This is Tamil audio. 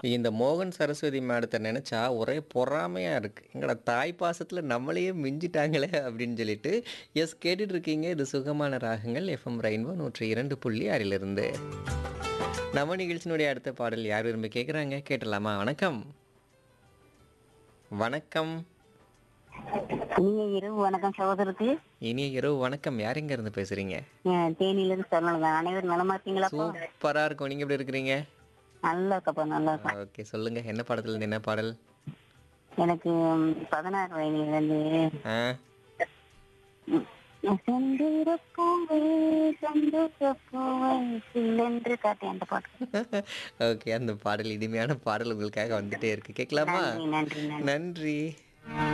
இந்த மோகன் சரஸ்வதி மேடத்தை நினச்சா ஒரே பொறாமையாக இருக்குது எங்களோட தாய் பாசத்தில் நம்மளையே மிஞ்சிட்டாங்களே அப்படின்னு சொல்லிட்டு எஸ் கேட்டுட்டு இருக்கீங்க இது சுகமான ராகங்கள் எஃப்எம் ரெயின்போ நூற்றி இரண்டு புள்ளி ஆறிலிருந்து நம்ம நிகழ்ச்சியினுடைய அடுத்த பாடல் யார் விரும்பி கேட்குறாங்க கேட்டலாமா வணக்கம் வணக்கம் இனிய இரவு வணக்கம் சகோதரத்து இனிய இரவு வணக்கம் யார் எங்க இருந்து பேசுறீங்க தேனியில இருந்து சொல்லலாம் அனைவரும் நலமா இருக்கீங்களாப்பா சூப்பரா இருக்கும் நீங்க எப்படி இருக்கிறீங்க நல்லா இருக்கப்பா நல்லா இருக்கா ஓகே சொல்லுங்க என்ன படத்துல இருந்து என்ன பாடல் எனக்கு ம், பதினாறு வயதுல இருந்து ஆ செந்திருப்பூவே செந்திருப்பூவே சில்லென்று காட்டி அந்த பாட்டு ஓகே அந்த பாடல் இனிமையான பாடல் உங்களுக்காக வந்துட்டே இருக்கு கேட்கலாமா நன்றி நன்றி நன்றி நன்றி